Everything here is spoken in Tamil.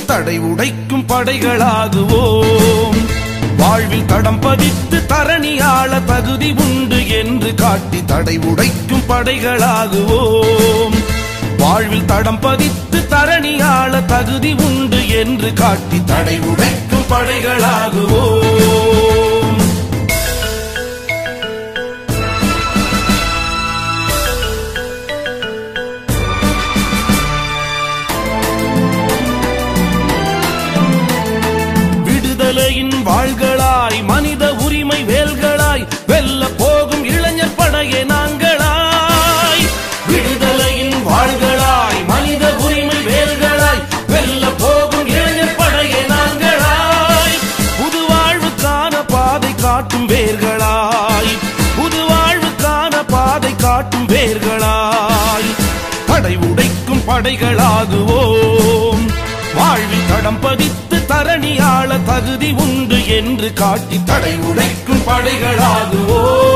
தடை உடைக்கும் படைகளாகுவோம் வாழ்வில் தடம் பதித்து தரணியாள தகுதி உண்டு என்று காட்டி தடை உடைக்கும் படைகளாகுவோம் வாழ்வில் தடம் பதித்து தரணியாள தகுதி உண்டு என்று காட்டி தடை உடைக்கும் படைகளாகுவோம் விடுதலையின் வாள்களாய் மனித உரிமை வேல்களாய் வெல்ல போகும் இளைஞர் படையே நாங்களாய் விடுதலையின் வாள்களாய் மனித உரிமை வேல்களாய் வெல்ல போகும் இளைஞர் படையே நாங்களாய் புது வாழ்வுக்கான பாதை காட்டும் வேர்களாய் புது வாழ்வுக்கான பாதை காட்டும் வேர்களாய் தடை உடைக்கும் படைகளாகுவோம் வாழ்வில் தடம் பதித்து தரணியாள தகுதி உண்டு என்று காட்டி தடை உடைக்கும் படைகளாகுவோம்